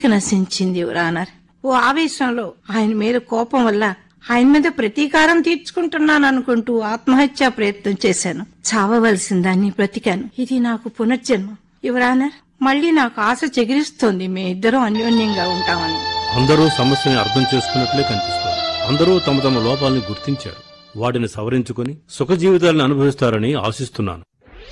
నశించింది your honour ఓ ఆవేశంలో ఆయన మీద కోపం వల్ల ఆయన మీద ప్రతీకారం తీర్చుకుంటున్నాను అనుకుంటూ ఆత్మహత్యా ప్రయత్నం చేశాను చావవలసిన దాన్ని బ్రతికాను ఇది నాకు పునర్జన్మ యువరానర్ మళ్ళీ నాకు ఆశ చెగిరిస్తోంది మీ ఇద్దరం అన్యోన్యంగా ఉంటామని అందరూ సమస్యని అర్థం చేసుకున్నట్లే కనిపిస్తోంది అందరూ తమ తమ లోపాలని గుర్తించారు వాటిని సవరించుకుని సుఖ జీవితాలను అనుభవిస్తారని ఆశిస్తున్నాను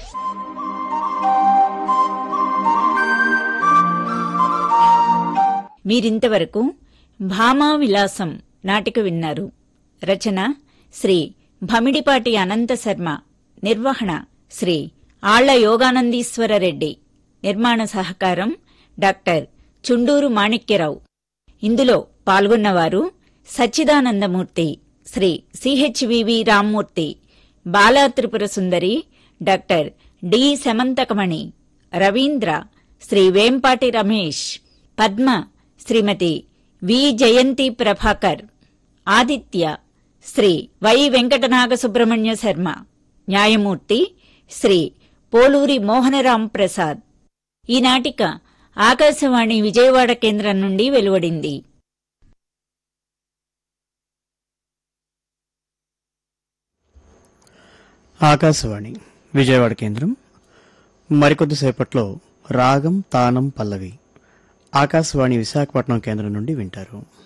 మీరింతవరకు భామా విలాసం నాటిక విన్నారు రచన శ్రీ భమిడిపాటి అనంత శర్మ నిర్వహణ శ్రీ ఆళ్ల యోగానందీశ్వర రెడ్డి నిర్మాణ సహకారం డాక్టర్ చుండూరు మాణిక్యరావు ఇందులో పాల్గొన్నవారు Sachchidanandamurthy Shri CHVV Rammurthy Bala Tripura Sundari doctor D Samantakamani Ravindra Shri Vempati Ramesh Padma Shrimati V Jayanthi Prabhakar Aditya Shri Y Venkatanaga Subrahmanya Sharma న్యాయమూర్తి శ్రీ పోలూరి మోహనరాం ప్రసాద్ ఈ నాటిక ఆకాశవాణి విజయవాడ కేంద్రం నుండి వెలువడింది ఆకాశవాణి విజయవాడ కేంద్రం మరికొద్దిసేపట్లో రాగం తానం పల్లవి ఆకాశవాణి విశాఖపట్నం కేంద్రం నుండి వింటారు